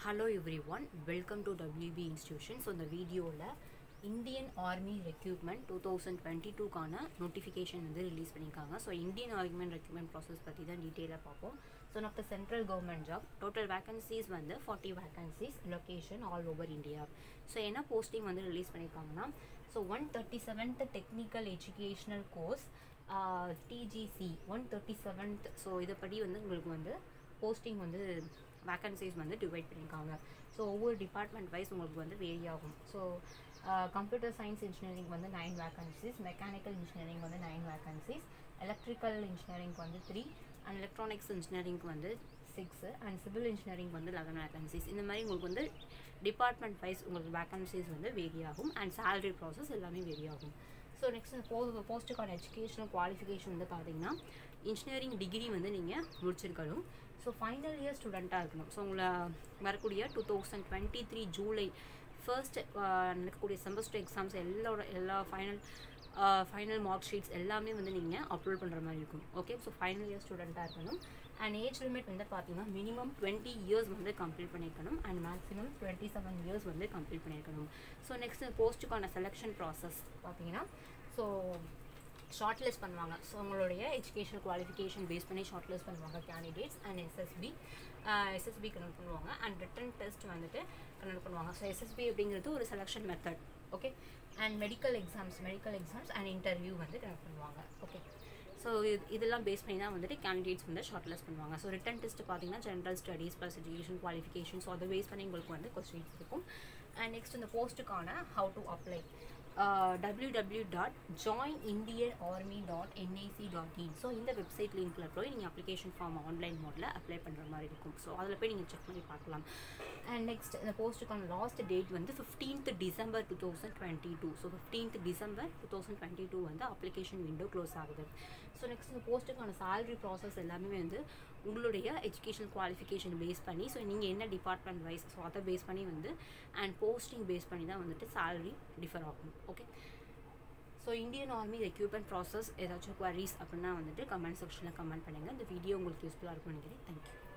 hello everyone welcome to WB institution so இந்த வீடியோவில் Indian army recruitment two thousand twenty டூக்கான notification வந்து release பண்ணியிருக்காங்க so Indian ஆர்மிமெண்ட் ரெக்யூப்மெண்ட் ப்ராசஸ் பற்றி தான் டீட்டெயிலாக பார்ப்போம் so one of the central government job total vacancies வந்து forty vacancies location all over India so என்ன போஸ்டிங் வந்து ரிலீஸ் பண்ணியிருக்காங்கன்னா so one thirty seventh technical educational course TGC one thirty seventh so இதைப்படி வந்து உங்களுக்கு வந்து போஸ்டிங் வந்து vacancies வந்து டிவைட் பண்ணியிருக்காங்க ஸோ ஒவ்வொரு டிபார்ட்மெண்ட் வைஸ் உங்களுக்கு வந்து வேரி ஆகும் ஸோ கம்ப்யூட்டர் சயின்ஸ் இன்ஜினியரிங் வந்து நைன் வேக்கன்சிஸ் மெக்கானிக்கல் இன்ஜினியரிங் வந்து நைன் வேக்கன்சிஸ் எலக்ட்ரிக்கல் இன்ஜினியரிங் வந்து த்ரீ அண்ட் எலக்ட்ரானிக்ஸ் இன்ஜினியரிங்க்கு வந்து சிக்ஸு அண்ட் சிவில் இன்ஜினியரிங் வந்து லெவன் வேக்கன்சிஸ் இந்த மாதிரி உங்களுக்கு வந்து டிபார்ட்மெண்ட் வைஸ் உங்களுக்கு வேக்கன்சிஸ் வந்து வேரி ஆகும் அண்ட் சேலரி ப்ராசஸ் எல்லாமே வேரி ஆகும் ஸோ நெக்ஸ்ட் போ போஸ்ட்டுக்கான எஜுகேஷனல் குவாலிஃபிகேஷன் வந்து பார்த்தீங்கன்னா இன்ஜினியரிங் டிகிரி வந்து நீங்கள் முடிச்சிருக்கணும் ஸோ ஃபைனல் இயர் ஸ்டூடெண்ட்டாக இருக்கணும் ஸோ உங்களை வரக்கூடிய two thousand twenty three July first நடக்கக்கூடிய செமஸ்டர் எக்ஸாம்ஸ் எல்லாரோட எல்லா ஃபைனல் ஃபைனல் மார்க் ஷீட்ஸ் எல்லாமே வந்து நீங்கள் அப்லோட் பண்ணுற மாதிரி இருக்கும் ஓகே ஸோ ஃபைனல் இயர் ஸ்டூடெண்ட்டாக இருக்கணும் அண்ட் ஏஜ் லிமிட் வந்து பார்த்தீங்கன்னா மினிமம் டுவெண்ட்டி இயர்ஸ் வந்து கம்ப்ளீட் பண்ணியிருக்கணும் and maximum twenty seven years வந்து கம்ப்ளீட் பண்ணியிருக்கணும் ஸோ நெக்ஸ்ட் போஸ்ட்டுக்கான செலெக்ஷன் ப்ராசஸ் பார்த்தீங்கன்னா ஸோ ஷார்ட் லிஸ்ட் பண்ணுவாங்க ஸோ உங்களுடைய எஜுகேஷன் குவாலிஃபிகேஷன் பேஸ் பண்ணி ஷார்ட் லிஸ்ட் பண்ணுவாங்க candidates and SSB SSB connect பண்ணுவாங்க அண்ட் ரிட்டன் டெஸ்ட் வந்துட்டு கனெக்ட் பண்ணுவாங்க ஸோ எஸ்எஸ்பி அப்படிங்கிறது ஒரு selection method okay and medical exams medical exams and interview வந்து கனெக்ட் பண்ணுவாங்க ஓகே ஸோ இது இதெல்லாம் பேஸ் பண்ணி தான் வந்துட்டு கேண்டிடேட்ஸ் வந்து ஷார்ட் லிஸ்ட் பண்ணுவாங்க ஸோ ரிட்டன் டெஸ்ட் பார்த்தீங்கன்னா general studies plus education qualification so அதை பேஸ் பண்ணி உங்களுக்கு வந்து கொஸ்டின்ஸ் இருக்கும் அண்ட் நெக்ஸ்ட் இந்த போஸ்ட்டுக்கான how to apply W W dot join Indian army dot NIC dot in so இந்த வெப்சைட் லிங்க்கில் போய் நீங்கள் அப்ளிகேஷன் ஃபார்ம் ஆன்லைன் மோடில் அப்ளை பண்ணுற மாதிரி இருக்கும் ஸோ அதில் போய் நீங்கள் செக் பண்ணி பார்க்கலாம் அண்ட் நெக்ஸ்ட் இந்த போஸ்ட்டுக்கான லாஸ்ட் டேட் வந்து fifteenth December two thousand twenty two so fifteenth December two thousand twenty two வந்து அப்ளிகேஷன் விண்டோ க்ளோஸ் ஆகுது ஸோ நெக்ஸ்ட் இந்த போஸ்ட்டுக்கான சேலரி ப்ராசஸ் எல்லாமே வந்து உங்களுடைய எஜுகேஷன் குவாலிஃபிகேஷன் பேஸ் பண்ணி ஸோ நீங்கள் என்ன டிபார்ட்மெண்ட் வைஸ் ஸோ அதை பேஸ் பண்ணி வந்து அண்ட் போஸ்டிங் பேஸ் பண்ணி தான் வந்துட்டு சேலரி டிஃபர் ஆகும் okay so Indian army recruitment process ஏதாச்சும் குவரிஸ் அப்படின்னா வந்துட்டு கமெண்ட் செக்ஷனில் கமெண்ட் பண்ணுங்கள் இந்த வீடியோ உங்களுக்கு யூஸ்ஃபுல்லாக இருக்கும்னு நினைக்கிறேன் தேங்க்யூ